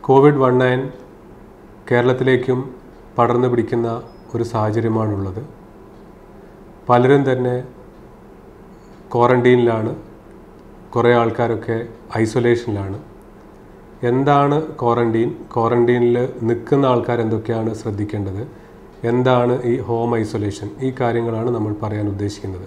Covid one nine കേരളത്തിലേക്കും പടർന്നു പിടിക്കുന്ന ഒരു സാഹചര്യമാണുള്ളത് പലരും തന്നെ ക്വാറൻറ്റീനിലാണ് കുറേ ആൾക്കാരൊക്കെ ഐസൊലേഷനിലാണ് എന്താണ് ക്വാറൻറ്റീൻ ക്വാറൻറ്റീനിൽ നിൽക്കുന്ന ആൾക്കാർ എന്തൊക്കെയാണ് ശ്രദ്ധിക്കേണ്ടത് എന്താണ് ഈ ഹോം ഐസൊലേഷൻ ഈ കാര്യങ്ങളാണ് നമ്മൾ പറയാൻ ഉദ്ദേശിക്കുന്നത്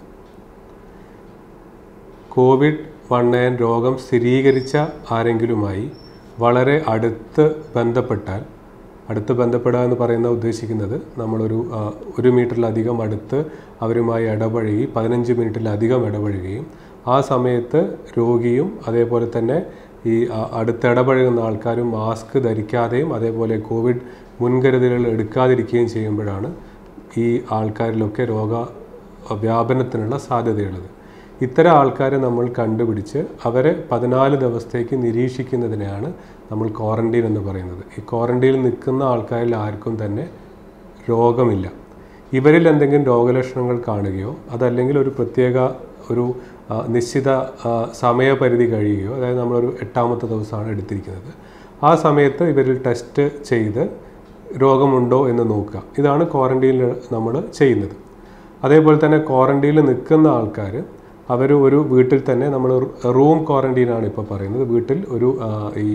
കോവിഡ് വൺ നയൻ രോഗം സ്ഥിരീകരിച്ച ആരെങ്കിലുമായി വളരെ അടുത്ത് ബന്ധപ്പെട്ടാൽ അടുത്ത് ബന്ധപ്പെടുക എന്ന് പറയുന്ന ഉദ്ദേശിക്കുന്നത് നമ്മളൊരു ആ, ഒരു മീറ്ററിലധികം അടുത്ത് അവരുമായി ഇടപഴകി പതിനഞ്ച് മിനിറ്റിലധികം ഇടപഴകുകയും ആ സമയത്ത് രോഗിയും അതേപോലെ തന്നെ ഈ ആ, അടുത്ത് ഇടപഴകുന്ന ആൾക്കാരും മാസ്ക് ധരിക്കാതെയും അതേപോലെ കോവിഡ് മുൻകരുതലുകൾ എടുക്കാതിരിക്കുകയും ചെയ്യുമ്പോഴാണ് ഈ ആൾക്കാരിലൊക്കെ രോഗ വ്യാപനത്തിനുള്ള സാധ്യതയുള്ളത് ഇത്തരം ആൾക്കാരെ നമ്മൾ കണ്ടുപിടിച്ച് അവരെ പതിനാല് ദിവസത്തേക്ക് നിരീക്ഷിക്കുന്നതിനെയാണ് നമ്മൾ ക്വാറൻറ്റീൻ എന്ന് പറയുന്നത് ഈ ക്വാറൻറ്റീനിൽ നിൽക്കുന്ന ആൾക്കാരിൽ ആർക്കും തന്നെ രോഗമില്ല ഇവരിൽ എന്തെങ്കിലും രോഗലക്ഷണങ്ങൾ കാണുകയോ അതല്ലെങ്കിൽ ഒരു പ്രത്യേക ഒരു ആ, നിശ്ചിത ആ, സമയപരിധി കഴിയുകയോ അതായത് നമ്മളൊരു എട്ടാമത്തെ ദിവസമാണ് എടുത്തിരിക്കുന്നത് ആ സമയത്ത് ഇവരിൽ ടെസ്റ്റ് ചെയ്ത് രോഗമുണ്ടോ എന്ന് നോക്കുക ഇതാണ് ക്വാറൻറ്റീനിൽ നമ്മൾ ചെയ്യുന്നത് അതേപോലെ തന്നെ ക്വാറൻറ്റീനിൽ നിൽക്കുന്ന ആൾക്കാർ അവർ ഒരു വീട്ടിൽ തന്നെ നമ്മൾ റൂം ക്വാറൻറ്റീനാണ് ഇപ്പോൾ പറയുന്നത് വീട്ടിൽ ഒരു ആ, ഈ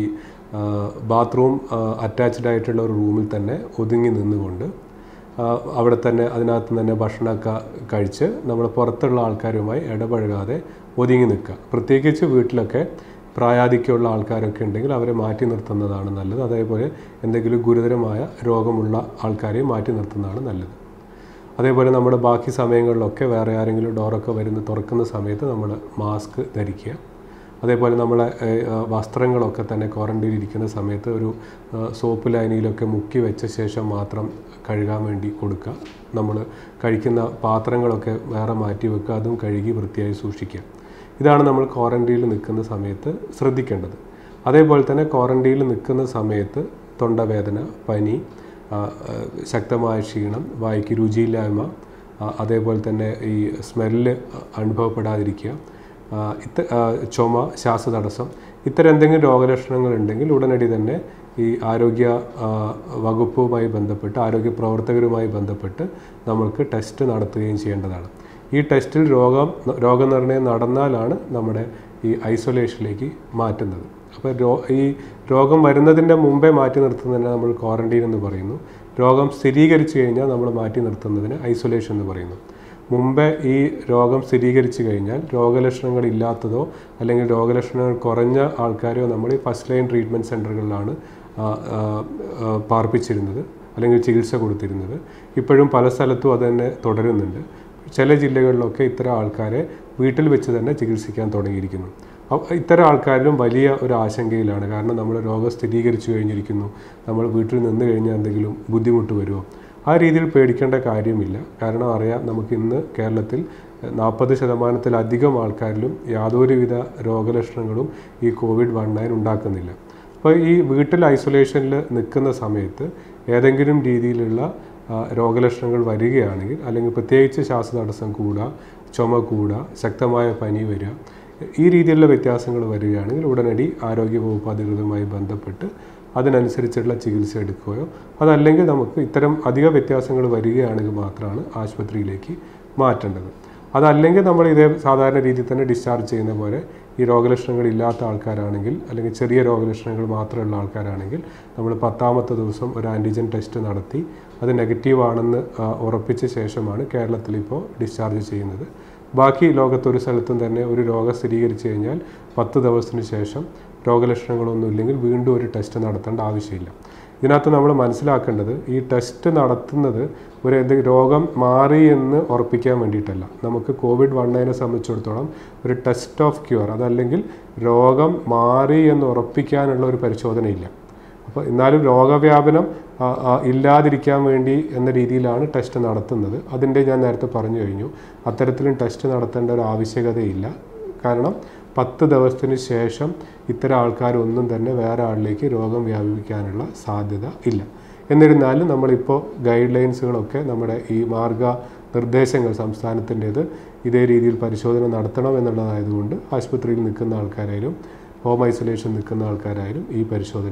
ബാത്റൂം അറ്റാച്ച്ഡ് ആയിട്ടുള്ള ഒരു റൂമിൽ തന്നെ ഒതുങ്ങി നിന്നുകൊണ്ട് ആ, അവിടെ തന്നെ അതിനകത്ത് തന്നെ ഭക്ഷണമൊക്കെ കഴിച്ച് നമ്മൾ പുറത്തുള്ള ആൾക്കാരുമായി ഇടപഴകാതെ ഒതുങ്ങി നിൽക്കുക പ്രത്യേകിച്ച് വീട്ടിലൊക്കെ പ്രായാധിക്യമുള്ള ആൾക്കാരൊക്കെ ഉണ്ടെങ്കിൽ അവരെ മാറ്റി നിർത്തുന്നതാണ് നല്ലത് അതേപോലെ എന്തെങ്കിലും ഗുരുതരമായ രോഗമുള്ള ആൾക്കാരെ മാറ്റി നിർത്തുന്നതാണ് നല്ലത് അതേപോലെ നമ്മുടെ ബാക്കി സമയങ്ങളിലൊക്കെ വേറെ ആരെങ്കിലും ഡോറൊക്കെ വരുന്ന തുറക്കുന്ന സമയത്ത് നമ്മൾ മാസ്ക് ധരിക്കുക അതേപോലെ നമ്മളെ ഏഹ്, ആ, വസ്ത്രങ്ങളൊക്കെ തന്നെ ക്വാറൻറ്റീനിൽ ഇരിക്കുന്ന സമയത്ത് ഒരു ആ, സോപ്പ് ലൈനിയിലൊക്കെ മുക്കി വെച്ച ശേഷം മാത്രം കഴുകാൻ വേണ്ടി കൊടുക്കുക നമ്മൾ കഴിക്കുന്ന പാത്രങ്ങളൊക്കെ വേറെ മാറ്റി വെക്കുക അതും കഴുകി വൃത്തിയായി സൂക്ഷിക്കുക ഇതാണ് നമ്മൾ ക്വാറൻറ്റീനിൽ നിൽക്കുന്ന സമയത്ത് ശ്രദ്ധിക്കേണ്ടത് അതേപോലെ തന്നെ ക്വാറൻറ്റീനിൽ നിൽക്കുന്ന സമയത്ത് തൊണ്ടവേദന പനി ആ, ആ, ശക്തമായ ക്ഷീണം വായ്ക്ക് രുചിയില്ലായ്മ ആ, അതേപോലെ തന്നെ ഈ സ്മെല്ല് അനുഭവപ്പെടാതിരിക്കുക ആ, ഇത്ത ആ, ചുമ ശ്വാസതടസ്സം ഇത്തരം എന്തെങ്കിലും രോഗലക്ഷണങ്ങൾ ഉണ്ടെങ്കിൽ ഉടനടി തന്നെ ഈ ആരോഗ്യ ആ, വകുപ്പുമായി ബന്ധപ്പെട്ട് ആരോഗ്യ പ്രവർത്തകരുമായി ബന്ധപ്പെട്ട് നമ്മൾക്ക് ടെസ്റ്റ് നടത്തുകയും ചെയ്യേണ്ടതാണ് ഈ ടെസ്റ്റിൽ രോഗം രോഗനിർണയം നടന്നാലാണ് നമ്മുടെ ഈ ഐസൊലേഷനിലേക്ക് മാറ്റുന്നത് അപ്പോൾ രോ ഈ രോഗം വരുന്നതിൻ്റെ മുമ്പേ മാറ്റി നിർത്തുന്നതിനെ നമ്മൾ ക്വാറൻറ്റീൻ എന്ന് പറയുന്നു രോഗം സ്ഥിരീകരിച്ചു കഴിഞ്ഞാൽ നമ്മൾ മാറ്റി നിർത്തുന്നതിന് ഐസൊലേഷൻ എന്ന് പറയുന്നു മുമ്പേ ഈ രോഗം സ്ഥിരീകരിച്ചു കഴിഞ്ഞാൽ രോഗലക്ഷണങ്ങൾ ഇല്ലാത്തതോ അല്ലെങ്കിൽ രോഗലക്ഷണങ്ങൾ കുറഞ്ഞ ആൾക്കാരെയോ നമ്മൾ ഈ ഫസ്റ്റ് ലൈൻ ട്രീറ്റ്മെൻറ്റ് സെൻ്ററുകളിലാണ് ആ, ആ, ആ, പാർപ്പിച്ചിരുന്നത് അല്ലെങ്കിൽ ചികിത്സ കൊടുത്തിരുന്നത് ഇപ്പോഴും പല സ്ഥലത്തും അത് തന്നെ തുടരുന്നുണ്ട് ചില ജില്ലകളിലൊക്കെ ഇത്തരം ആൾക്കാരെ വീട്ടിൽ വെച്ച് തന്നെ ചികിത്സിക്കാൻ തുടങ്ങിയിരിക്കുന്നു അപ്പ- ഇത്തരം ആൾക്കാരിലും വലിയ ഒരു ആശങ്കയിലാണ് കാരണം നമ്മൾ രോഗം സ്ഥിരീകരിച്ചു കഴിഞ്ഞിരിക്കുന്നു നമ്മൾ വീട്ടിൽ നിന്ന് കഴിഞ്ഞാൽ എന്തെങ്കിലും ബുദ്ധിമുട്ട് വരുമോ ആ രീതിയിൽ പേടിക്കേണ്ട കാര്യമില്ല കാരണം അറിയാം നമുക്ക് ഇന്ന് കേരളത്തിൽ നാൽപ്പത് ശതമാനത്തിലധികം ആൾക്കാരിലും യാതൊരുവിധ രോഗലക്ഷണങ്ങളും ഈ കോവിഡ് വൺ നയൻ ഉണ്ടാക്കുന്നില്ല അപ്പോൾ ഈ വീട്ടിൽ ഐസൊലേഷനിൽ നിൽക്കുന്ന സമയത്ത് ഏതെങ്കിലും രീതിയിലുള്ള ആ, രോഗലക്ഷണങ്ങൾ വരികയാണെങ്കിൽ അല്ലെങ്കിൽ പ്രത്യേകിച്ച് ശ്വാസതടസ്സം കൂടുക ചുമ കൂടുക ശക്തമായ പനി വരിക ഈ രീതിയിലുള്ള വ്യത്യാസങ്ങൾ വരികയാണെങ്കിൽ ഉടനടി ആരോഗ്യവകുപ്പ് അധികൃതരുമായി ബന്ധപ്പെട്ട് അതിനനുസരിച്ചുള്ള ചികിത്സ എടുക്കുകയോ അതല്ലെങ്കിൽ നമുക്ക് ഇത്തരം അധിക വ്യത്യാസങ്ങൾ വരികയാണെങ്കിൽ മാത്രമാണ് ആശുപത്രിയിലേക്ക് മാറ്റേണ്ടത് അതല്ലെങ്കിൽ നമ്മൾ ഇതേ സാധാരണ രീതിയിൽ തന്നെ ഡിസ്ചാർജ് ചെയ്യുന്ന പോലെ ഈ രോഗലക്ഷണങ്ങൾ ഇല്ലാത്ത ആൾക്കാരാണെങ്കിൽ അല്ലെങ്കിൽ ചെറിയ രോഗലക്ഷണങ്ങൾ മാത്രമുള്ള ആൾക്കാരാണെങ്കിൽ നമ്മൾ പത്താമത്തെ ദിവസം ഒരു ആൻറ്റിജൻ ടെസ്റ്റ് നടത്തി അത് നെഗറ്റീവ് ആണെന്ന് ആ, ഉറപ്പിച്ച ശേഷമാണ് കേരളത്തിൽ ഇപ്പോൾ ഡിസ്ചാർജ് ചെയ്യുന്നത് ബാക്കി ലോകത്ത് ഒരു സ്ഥലത്തും തന്നെ ഒരു രോഗം സ്ഥിരീകരിച്ചു കഴിഞ്ഞാൽ പത്ത് ദിവസത്തിന് ശേഷം രോഗലക്ഷണങ്ങളൊന്നും ഇല്ലെങ്കിൽ വീണ്ടും ഒരു ടെസ്റ്റ് നടത്തേണ്ട ആവശ്യമില്ല ഇതിനകത്ത് നമ്മൾ മനസ്സിലാക്കേണ്ടത് ഈ ടെസ്റ്റ് നടത്തുന്നത് ഒരു എന്തെങ്കിലും രോഗം മാറി എന്ന് ഉറപ്പിക്കാൻ വേണ്ടിയിട്ടല്ല നമുക്ക് കോവിഡ് വണ്ണതിനെ സംബന്ധിച്ചിടത്തോളം ഒരു ടെസ്റ്റ് ഓഫ് ക്യൂർ അതല്ലെങ്കിൽ രോഗം മാറി എന്ന് ഉറപ്പിക്കാനുള്ള ഒരു പരിശോധനയില്ല അപ്പോൾ എന്നാലും രോഗവ്യാപനം ആ, ആ, ഇല്ലാതിരിക്കാൻ വേണ്ടി എന്ന രീതിയിലാണ് ടെസ്റ്റ് നടത്തുന്നത് അതിൻ്റെ ഞാൻ നേരത്തെ പറഞ്ഞു കഴിഞ്ഞു അത്തരത്തിലും ടെസ്റ്റ് നടത്തേണ്ട ഒരു ആവശ്യകതയില്ല കാരണം പത്ത് ദിവസത്തിന് ശേഷം ഇത്തരം ആൾക്കാരൊന്നും തന്നെ വേറെ ആളിലേക്ക് രോഗം വ്യാപിക്കാനുള്ള സാധ്യത ഇല്ല എന്നിരുന്നാലും നമ്മളിപ്പോൾ ഗൈഡ് ലൈൻസുകളൊക്കെ നമ്മുടെ ഈ മാർഗ നിർദ്ദേശങ്ങൾ സംസ്ഥാനത്തിൻ്റേത് ഇതേ രീതിയിൽ പരിശോധന നടത്തണം എന്നുള്ളതായതുകൊണ്ട് ആശുപത്രിയിൽ നിൽക്കുന്ന ആൾക്കാരായാലും ഹോം ഐസൊലേഷൻ നിൽക്കുന്ന ആൾക്കാരായാലും ഈ പരിശോധന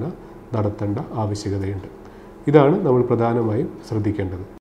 നടത്തേണ്ട ആവശ്യകതയുണ്ട് ഇതാണ് നമ്മൾ പ്രധാനമായും ശ്രദ്ധിക്കേണ്ടത്